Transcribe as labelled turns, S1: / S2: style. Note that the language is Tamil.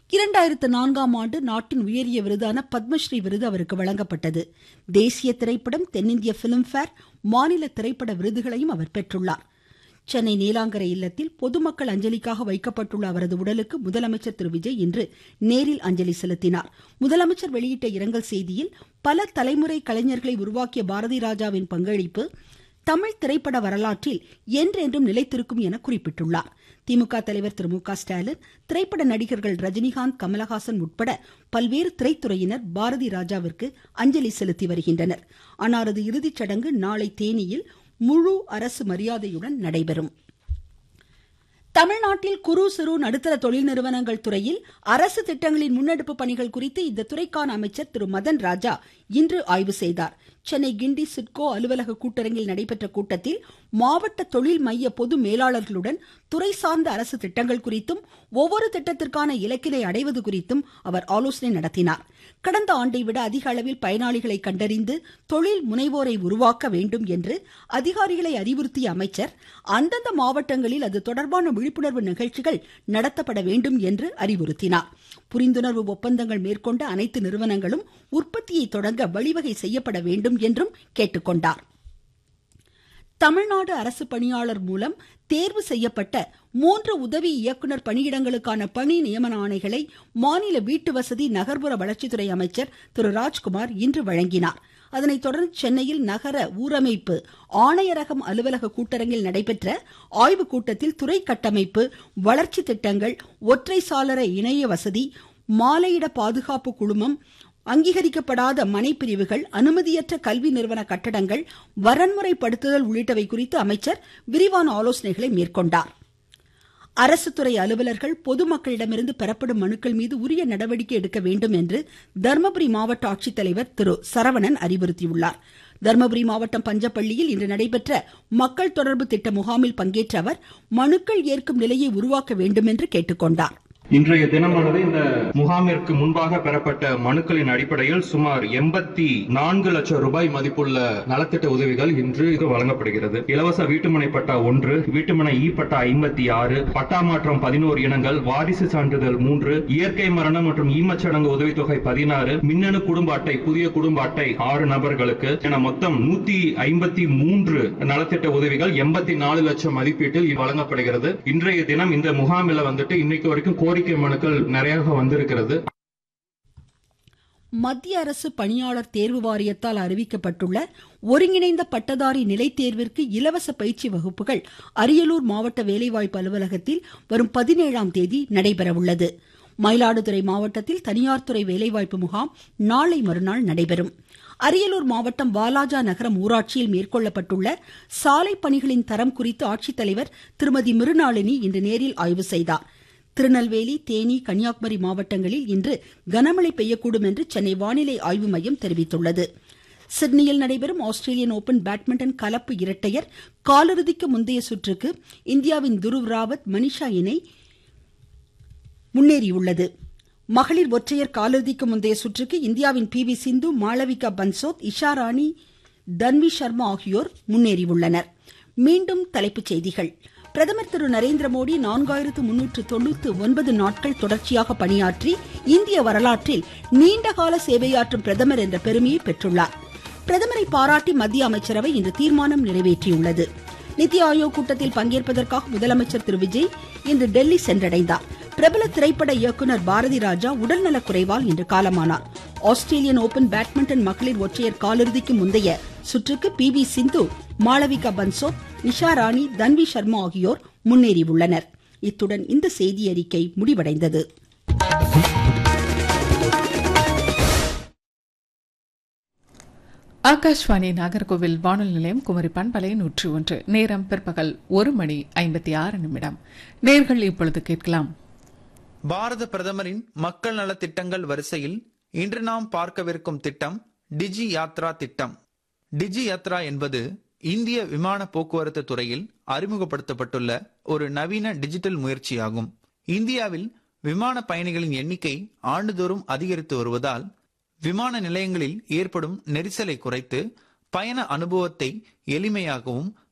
S1: இரண்டாயிரத்து நான்காம் ஆண்டு நாட்டின் உயரிய விருதான பத்மஸ்ரீ விருது அவருக்கு வழங்கப்பட்டது தேசிய திரைப்படம் தென்னிந்திய பிலிம்பேர் மாநில திரைப்பட விருதுகளையும் அவர் பெற்றுள்ளார் சென்னை நீலாங்கரை இல்லத்தில் பொதுமக்கள் அஞ்சலிக்காக வைக்கப்பட்டுள்ள அவரது உடலுக்கு முதலமைச்சர் திரு விஜய் இன்று நேரில் அஞ்சலி செலுத்தினார் முதலமைச்சர் வெளியிட்ட இரங்கல் செய்தியில் பல தலைமுறை கலைஞர்களை உருவாக்கிய பாரதி ராஜாவின் பங்களிப்பு தமிழ் திரைப்பட வரலாற்றில் என்றென்றும் நிலைத்திருக்கும் என குறிப்பிட்டுள்ளார் திமுக தலைவர் திரு மு க ஸ்டாலின் திரைப்பட நடிகர்கள் ரஜினிகாந்த் கமலஹாசன் உட்பட பல்வேறு திரைத்துறையினர் பாரதி ராஜாவிற்கு அஞ்சலி செலுத்தி வருகின்றனர் அன்னாரது இறுதிச் சடங்கு நாளை தேனியில் முழு அரசு மரியாதையுடன் நடைபெறும் தமிழ்நாட்டில் குறு சிறு நடுத்தர தொழில் நிறுவனங்கள் துறையில் அரசு திட்டங்களின் முன்னெடுப்பு பணிகள் குறித்து இந்த துறைக்கான அமைச்சர் திரு மதன் ராஜா இன்று ஆய்வு செய்தார் சென்னை கிண்டி சிட்கோ அலுவலக கூட்டரங்கில் நடைபெற்ற கூட்டத்தில் மாவட்ட தொழில் மைய பொது மேலாளர்களுடன் துறை சார்ந்த அரசு திட்டங்கள் குறித்தும் ஒவ்வொரு திட்டத்திற்கான இலக்கினை அடைவது குறித்தும் அவர் ஆலோசனை நடத்தினார் கடந்த ஆண்டை விட அதிக அளவில் பயனாளிகளை கண்டறிந்து தொழில் முனைவோரை உருவாக்க வேண்டும் என்று அதிகாரிகளை அறிவுறுத்திய அமைச்சர் அந்தந்த மாவட்டங்களில் அது தொடர்பான விழிப்புணர்வு நிகழ்ச்சிகள் நடத்தப்பட வேண்டும் என்று அறிவுறுத்தினார் புரிந்துணர்வு ஒப்பந்தங்கள் மேற்கொண்ட அனைத்து நிறுவனங்களும் உற்பத்தியை தொடங்க வழிவகை செய்யப்பட வேண்டும் என்றும் கேட்டுக்கொண்டார் தமிழ்நாடு அரசு பணியாளர் மூலம் தேர்வு செய்யப்பட்ட மூன்று உதவி இயக்குனர் பணியிடங்களுக்கான பணி நியமன ஆணைகளை மாநில வீட்டு வசதி நகர்ப்புற வளர்ச்சித்துறை அமைச்சர் திரு ராஜ்குமார் இன்று வழங்கினார் அதனைத் தொடர்ந்து சென்னையில் நகர ஊரமைப்பு ஆணையரகம் அலுவலக கூட்டரங்கில் நடைபெற்ற ஆய்வுக் கூட்டத்தில் துறை கட்டமைப்பு வளர்ச்சி திட்டங்கள் ஒற்றை சாளர இணைய வசதி மாலையிட பாதுகாப்பு குழுமம் அங்கீகரிக்கப்படாத மனைப்பிரிவுகள் அனுமதியற்ற கல்வி நிறுவன கட்டடங்கள் வரன்முறைப்படுத்துதல் உள்ளிட்டவை குறித்து அமைச்சர் விரிவான ஆலோசனைகளை மேற்கொண்டார் அரசு துறை அலுவலர்கள் பொதுமக்களிடமிருந்து பெறப்படும் மனுக்கள் மீது உரிய நடவடிக்கை எடுக்க வேண்டும் என்று தருமபுரி மாவட்ட ஆட்சித்தலைவர் திரு சரவணன் அறிவுறுத்தியுள்ளார் தருமபுரி மாவட்டம் பஞ்சப்பள்ளியில் இன்று நடைபெற்ற மக்கள் தொடர்பு திட்ட முகாமில் பங்கேற்ற அவர் மனுக்கள் ஏற்கும் நிலையை உருவாக்க வேண்டும் என்று கேட்டுக்கொண்டார்
S2: இன்றைய தினமானது இந்த முகாமிற்கு முன்பாக பெறப்பட்ட மனுக்களின் அடிப்படையில் சுமார் எண்பத்தி நான்கு லட்சம் ரூபாய் மதிப்புள்ள நலத்திட்ட உதவிகள் இன்று இது வழங்கப்படுகிறது இலவச வீட்டுமனை பட்டா ஒன்று வீட்டுமனை இ பட்டா ஐம்பத்தி ஆறு பட்டா மாற்றம் பதினோரு இனங்கள் வாரிசு சான்றிதழ் மூன்று இயற்கை மரணம் மற்றும் ஈமச்சடங்கு உதவித்தொகை பதினாறு மின்னணு குடும்ப அட்டை புதிய குடும்ப அட்டை ஆறு நபர்களுக்கு என மொத்தம் நூத்தி ஐம்பத்தி மூன்று நலத்திட்ட உதவிகள் எண்பத்தி நாலு லட்சம் மதிப்பீட்டில் வழங்கப்படுகிறது இன்றைய தினம் இந்த முகாமில் வந்துட்டு இன்னைக்கு வரைக்கும் கோரிக்கை மனுக்கள் நிறைய வந்திருக்கிறது
S1: மத்திய அரசு பணியாளர் தேர்வு வாரியத்தால் அறிவிக்கப்பட்டுள்ள ஒருங்கிணைந்த பட்டதாரி நிலைத் தேர்விற்கு இலவச பயிற்சி வகுப்புகள் அரியலூர் மாவட்ட வேலைவாய்ப்பு அலுவலகத்தில் வரும் பதினேழாம் தேதி நடைபெறவுள்ளது மயிலாடுதுறை மாவட்டத்தில் தனியார் துறை வேலைவாய்ப்பு முகாம் நாளை மறுநாள் நடைபெறும் அரியலூர் மாவட்டம் வாலாஜா நகரம் ஊராட்சியில் மேற்கொள்ளப்பட்டுள்ள சாலை பணிகளின் தரம் குறித்து ஆட்சித்தலைவர் திருமதி மிருநாளினி இன்று நேரில் ஆய்வு செய்தார் திருநெல்வேலி தேனி கன்னியாகுமரி மாவட்டங்களில் இன்று கனமழை பெய்யக்கூடும் என்று சென்னை வானிலை ஆய்வு மையம் தெரிவித்துள்ளது சிட்னியில் நடைபெறும் ஆஸ்திரேலியன் ஓபன் பேட்மிண்டன் கலப்பு இரட்டையர் காலிறுதிக்கு முந்தைய சுற்றுக்கு இந்தியாவின் துருவ் ராவத் மனிஷா இணை முன்னேறியுள்ளது மகளிர் ஒற்றையர் காலிறுதிக்கு முந்தைய சுற்றுக்கு இந்தியாவின் பி வி சிந்து மாளவிகா பன்சோத் இஷா ராணி தன்வி சர்மா ஆகியோர் முன்னேறியுள்ளனர் மீண்டும் தலைப்புச் செய்திகள் பிரதமர் திரு நரேந்திர மோடி நான்காயிரத்து முன்னூற்று தொண்ணூற்று ஒன்பது நாட்கள் தொடர்ச்சியாக பணியாற்றி இந்திய வரலாற்றில் நீண்டகால சேவையாற்றும் பிரதமர் என்ற பெருமையை பெற்றுள்ளார் பிரதமரை பாராட்டி மத்திய அமைச்சரவை இன்று தீர்மானம் நிறைவேற்றியுள்ளது நித்தி ஆயோக் கூட்டத்தில் பங்கேற்பதற்காக முதலமைச்சர் திரு விஜய் இன்று டெல்லி சென்றடைந்தார் பிரபல திரைப்பட இயக்குனர் பாரதி ராஜா உடல்நலக் குறைவால் இன்று காலமானார் ஆஸ்திரேலியன் ஓபன் பேட்மிண்டன் மகளிர் ஒற்றையர் காலிறுதிக்கு முந்தைய சுற்றுக்கு பி வி சிந்து மாளவிகா பன்சோத் நிஷா ராணி தன்வி சர்மா ஆகியோர் முன்னேறியுள்ளனர் இத்துடன் இந்த செய்தியறிக்கை முடிவடைந்தது
S3: ஆகாஷ்வாணி நாகர்கோவில் வானொலி நிலையம் குமரி பண்பலை நூற்றி ஒன்று நேரம் பிற்பகல் ஒரு மணி ஐம்பத்தி ஆறு நிமிடம் நேர்கள் இப்பொழுது கேட்கலாம்
S4: பாரத பிரதமரின் மக்கள் நலத் திட்டங்கள் வரிசையில் இன்று நாம் பார்க்கவிருக்கும் திட்டம் டிஜி யாத்ரா திட்டம் டிஜி யாத்ரா என்பது இந்திய விமான போக்குவரத்து துறையில் அறிமுகப்படுத்தப்பட்டுள்ள ஒரு நவீன டிஜிட்டல் முயற்சியாகும் இந்தியாவில் விமான பயணிகளின் எண்ணிக்கை ஆண்டுதோறும் அதிகரித்து வருவதால் விமான நிலையங்களில் ஏற்படும் நெரிசலை குறைத்து பயண அனுபவத்தை எளிமையாகவும்